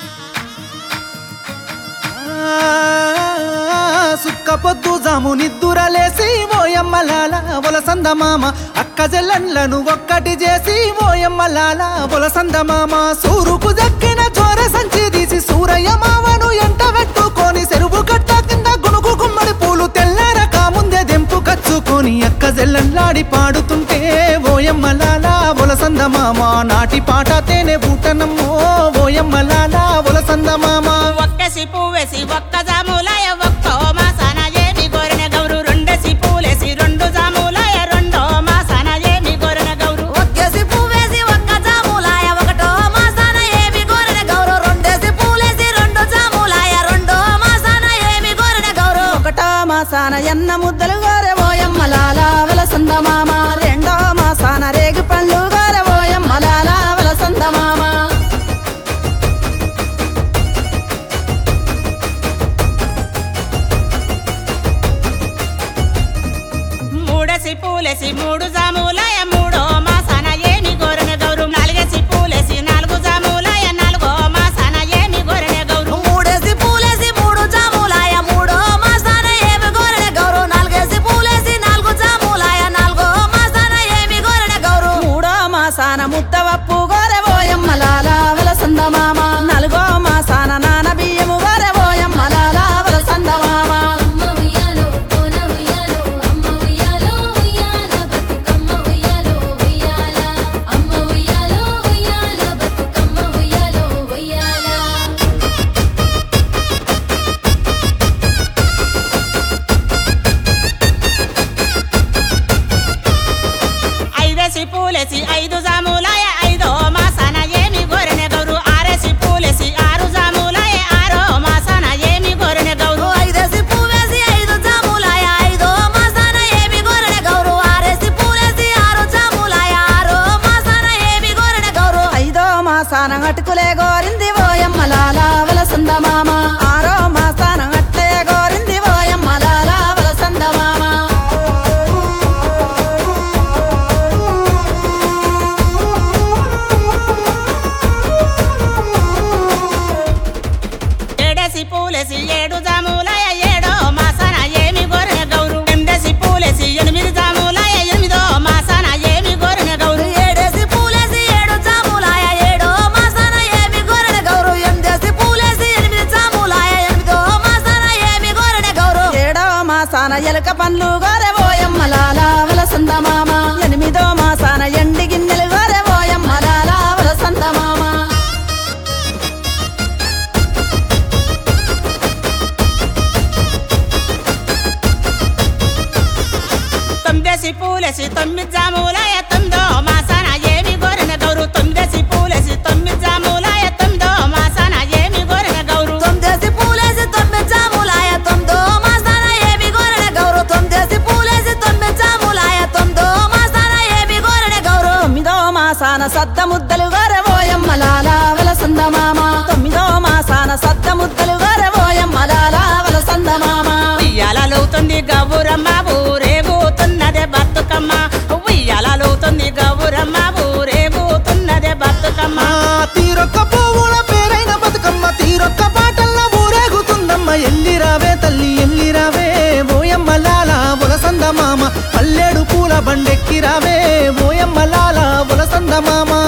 సుక్క పొద్దు జాము నిద్దురలేసి మోయమ్మలాల ఒలసంద మామ అక్క జల్లన్లను ఒక్కటి చేసి మోయమ్మలాల ఒలసంద మామ సూరుకు దక్కిన చోర సంచి తీసి సూరయ్య మామను ఎంట పెట్టుకొని చెరువు కట్ట కింద గునుగు గుమ్మడి పూలు తెల్లారక ముందే దెంపు కచ్చుకొని అక్క జల్లన్లాడి పాడుతుంటే ఓయమ్మలాల ఒలసంద మామ నాటి పాట తేనె బూటనమ్మో ఓయమ్మలాల ఒలసంద మామ ఒక్కసి పువ్వేసి ఒక్క జాములాయ ఒక్కో మాసాన ఏమి గోరిన గౌరు రెండేసి పూలేసి రెండు జాములాయ రెండో మాసాన ఏమి గోరిన గౌరు ఒక్కేసి పువ్వేసి ఒక్క జాములాయ ఒకటో మాసాన ఏమి గోరిన గౌరు రెండేసి పూలేసి రెండు జాములాయ రెండో మాసాన ఏమి గోరిన గౌరు ఒకటో మాసాన ఎన్న ముద్దలు గోరె ఓయమ్మ లాల వలసంద మామ రెండో మాసాన రేగు పళ్ళు గోరె ఓయమ్మ లాల వలసంద మామ మూడేసి పూలేసి మూడు జాములాయ మూడో మాసాన ఏమి గోరిన గౌరు నాలుగేసి పూలేసి నాలుగు జాములాయ నాలుగో మాసాన ఏమి గోరిన గౌరు మూడేసి పూలేసి మూడు జాములాయ మూడో మాసాన ఏమి గోరెన గౌరు నాలుగేసి పూలేసి నాలుగు జాములాయ నాలుగో మాసాన ఏమి గోరెన గౌరు మూడో మాసాన ముద్దవప్పు గోరె ఓయమ్మ లాల వలసంద మామ నాలుగో మాసాన నాన బియ్యము గోరె ఓయమ్మ లాల వలసంద మామ అమ్మ ఉయ్యాలో కోన ఉయ్యాలో అమ్మ ఉయ్యాలో ఉయ్యాల బతుకమ్మ ఉయ్యాలో ఉయ్యాల అమ్మ ఉయ్యాలో ఉయ్యాల బతుకమ్మ ఉయ్యాలో ఉయ్యాల ఐదేసి పూలేసి ఐదు జాములాయ ఐదో మాసాన ఏమి గోరిన గౌరు ఆరేసి పూలేసి ఆరు జాములాయ ఆరో మాసాన ఏమి గోరిన గౌరు ఐదేసి పువ్వేసి ఐదు జాములాయ ఐదో మాసాన ఏమి గోరెన గౌరు ఆరేసి పూలేసి ఆరు జాములాయ ఆరో మాసాన ఏమి గోరెన గౌరు ఐదో మాసాన అటుకులే గోరింది ఓయమ్మ లాల వలసంద మామ ఆరో మాసాన అట్లే గోరింది ఓయమ్మ లాల వలసంద మామ ఏడేసి పూలేసి ఏడు జాములాయ ఏడో మాసాన ఏమి గోరిన గౌరు ఎనిమిదేసి పూలేసి ఎనిమిది జాములాయ ఎనిమిదో మాసాన ఏమి గోరిన గౌరు ఏడేసి పూలేసి ఏడు జాములాయ ఏడో మాసాన ఏమి గోరెన గౌరు ఎనిమిదేసి పూలేసి ఎనిమిది జాములాయ ఎనిమిదో మాసాన ఏమి గోరెన గౌరు ఏడో మాసాన ఎలుక పండ్లు గోరె ఓయమ్మ లాల వలసంద మామ ఎనిమిదో మాసాన ఎండి గిన్నెలు గోరె ఓయమ్మ లాల వలసంద మామ తొమ్మిదేసి పూలేసి తొమ్మిది జాములాయ తొమ్మిదో మాసాన ఏమి గోరిన గౌరు తొమ్మిదేసి పూలేసి తొమ్మిది జాములాయ తొమ్మిదో మాసాన ఏమి గోరిన గౌరు తొమ్మిదేసి పూలేసి తొమ్మిది జాములాయ తొమ్మిదో మాసాన ఏమి గోరెన గౌరు తొమ్మిదేసి పూలేసి తొమ్మిది జాములాయ తొమ్మిదో మాసాన ఏమి గోరెన గౌరు తొమ్మిదో మాసాన సద్ద ముద్దలు గోరె ఓయమ్మ లాల వలసంద మామ తొమ్మిదో మాసాన సద్ద ముద్దలు గోరె ఓయమ్మ లాల వలసంద మామ ఉయ్యాలవుతుంది గౌరమ్మ ఊరేగుతున్నదే బతుకమ్మ ఉయ్యాలవుతుంది గౌరమ్మ ఊరేగుతున్నదే బతుకమ్మ ఆ తీరొక్క పువ్వుల పేరైన బతుకమ్మ తీరొక్క పాటల్లో ఊరేగుతుందమ్మ ఎల్లిరావే తల్లి ఎల్లిరావే ఓయమ్మ లాల ఒలసంద మామ పల్లెడు పూల బండెక్కిరావే ఓయమ్మ లాల ఒలసంద మామ